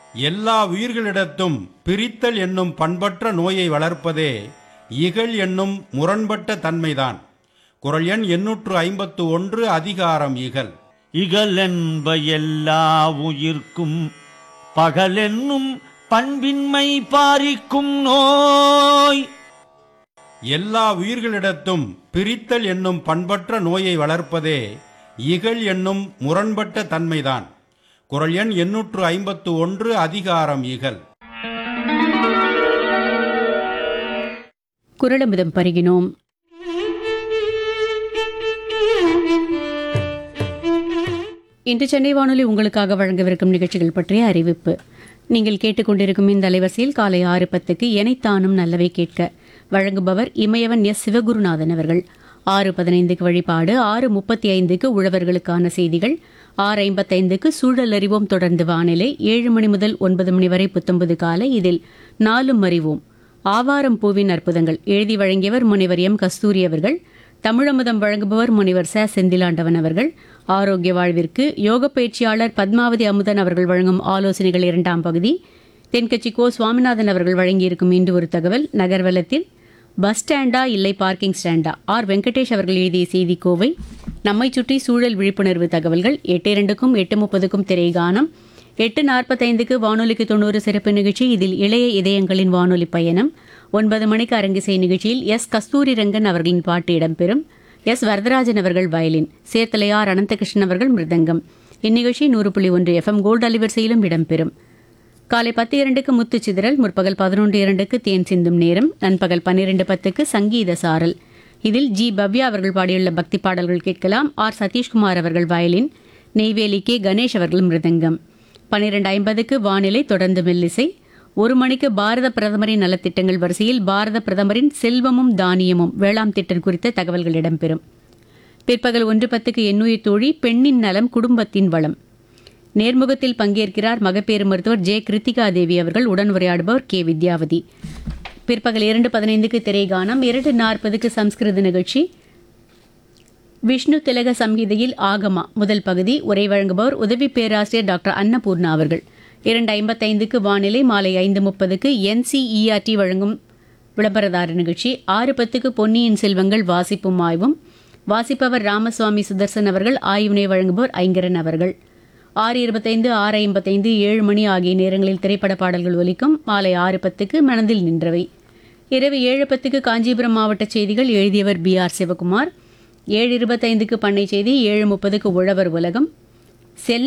எல்லா உயிர்களிடத்தும் பிரித்தல் என்னும் பண்பற்ற நோயை வளர்ப்பதே இகழ் என்னும் முரண்பட்ட தன்மைதான் குரல் எண் எண்ணூற்று ஐம்பத்து ஒன்று அதிகாரம் இகல் இகலென்ப எல்லா உயிர்க்கும் பகலென்னும் பண்பின்மை பாரிக்கும் நோய் எல்லா உயிர்களிடத்தும் பிரித்தல் என்னும் பண்பற்ற நோயை வளர்ப்பதே இகழ் என்னும் முரண்பட்ட தன்மைதான் குரல் எண் எண்ணூற்று ஐம்பத்து ஒன்று அதிகாரம் இகல் குரலமுதம் பருகினோம் இன்று சென்னை வானொலி உங்களுக்காக வழங்கவிருக்கும் நிகழ்ச்சிகள் பற்றிய அறிவிப்பு நீங்கள் கேட்டுக்கொண்டிருக்கும் இந்த அலைவரிசையில் காலை ஆறு பத்துக்கு எனைத்தானும் நல்லவை கேட்க வழங்குபவர் இமயவன் எஸ் சிவகுருநாதன் அவர்கள் ஆறு பதினைந்துக்கு வழிபாடு ஆறு முப்பத்தி ஐந்துக்கு உழவர்களுக்கான செய்திகள் ஆறு ஐம்பத்தைந்துக்கு சூழல் அறிவோம் தொடர்ந்து வானிலை ஏழு மணி முதல் ஒன்பது மணி வரை புத்தம்பது காலை இதில் நாலும் அறிவோம் ஆவாரம் பூவின் அற்புதங்கள் எழுதி வழங்கியவர் முனைவர் எம் கஸ்தூரி அவர்கள் தமிழமுதம் வழங்குபவர் முனைவர் ச செந்திலாண்டவன் அவர்கள் ஆரோக்கிய வாழ்விற்கு யோக பயிற்சியாளர் பத்மாவதி அமுதன் அவர்கள் வழங்கும் ஆலோசனைகள் இரண்டாம் பகுதி தென்கட்சி கோ சுவாமிநாதன் அவர்கள் வழங்கியிருக்கும் இன்று ஒரு தகவல் நகர்வலத்தில் பஸ் ஸ்டாண்டா இல்லை பார்க்கிங் ஸ்டாண்டா ஆர் வெங்கடேஷ் அவர்கள் எழுதிய செய்தி கோவை நம்மை சுற்றி சூழல் விழிப்புணர்வு தகவல்கள் எட்டு இரண்டுக்கும் எட்டு முப்பதுக்கும் திரைகானம் எட்டு நாற்பத்தைந்துக்கு வானொலிக்கு தொண்ணூறு சிறப்பு நிகழ்ச்சி இதில் இளைய இதயங்களின் வானொலி பயணம் ஒன்பது மணிக்கு அரங்கிசை நிகழ்ச்சியில் எஸ் கஸ்தூரி ரங்கன் அவர்களின் பாட்டு இடம்பெறும் எஸ் வரதராஜன் அவர்கள் வயலின் சேர்த்தலையார் அனந்தகிருஷ்ணன் அவர்கள் மிருதங்கம் இந்நிகழ்ச்சி நூறு புள்ளி ஒன்று எஃப்எம் கோல்டு அலிவரிசையிலும் இடம்பெறும் காலை பத்து இரண்டுக்கு முத்து சிதறல் முற்பகல் பதினொன்று இரண்டுக்கு தேன் சிந்தும் நேரம் நண்பகல் பன்னிரண்டு பத்துக்கு சங்கீத சாரல் இதில் ஜி பவ்யா அவர்கள் பாடியுள்ள பக்தி பாடல்கள் கேட்கலாம் ஆர் சதீஷ்குமார் அவர்கள் வயலின் நெய்வேலி கே கணேஷ் அவர்கள் மிருதங்கம் பன்னிரண்டு ஐம்பதுக்கு வானிலை தொடர்ந்து மெல்லிசை ஒரு மணிக்கு பாரத பிரதமரின் நலத்திட்டங்கள் வரிசையில் பாரத பிரதமரின் செல்வமும் தானியமும் வேளாண் திட்டம் குறித்த தகவல்கள் இடம்பெறும் பிற்பகல் ஒன்று பத்துக்கு எண்ணுயிர் தோழி பெண்ணின் நலம் குடும்பத்தின் வளம் நேர்முகத்தில் பங்கேற்கிறார் மகப்பேறு மருத்துவர் ஜே கிருத்திகா தேவி அவர்கள் உடன் உரையாடுபவர் கே வித்யாவதி பிற்பகல் இரண்டு பதினைந்துக்கு திரைகானம் இரண்டு நாற்பதுக்கு சம்ஸ்கிருத நிகழ்ச்சி விஷ்ணு திலக சம்ஹிதையில் ஆகமா முதல் பகுதி உரை வழங்குபவர் உதவி பேராசிரியர் டாக்டர் அன்னபூர்ணா அவர்கள் இரண்டு ஐம்பத்தைந்துக்கு வானிலை மாலை ஐந்து முப்பதுக்கு என்சிஇஆர்டி வழங்கும் விளம்பரதார நிகழ்ச்சி ஆறு பத்துக்கு பொன்னியின் செல்வங்கள் வாசிப்பும் ஆய்வும் வாசிப்பவர் ராமசுவாமி சுதர்சன் அவர்கள் ஆய்வினை வழங்குபவர் ஐங்கரன் அவர்கள் ஆறு இருபத்தைந்து ஆறு ஐம்பத்தைந்து ஏழு மணி ஆகிய நேரங்களில் திரைப்பட பாடல்கள் ஒலிக்கும் மாலை ஆறு பத்துக்கு மனதில் நின்றவை இரவு ஏழு பத்துக்கு காஞ்சிபுரம் மாவட்ட செய்திகள் எழுதியவர் பி ஆர் சிவகுமார் ஏழு இருபத்தைந்துக்கு பண்ணை செய்தி ஏழு முப்பதுக்கு உழவர் உலகம் செல்ல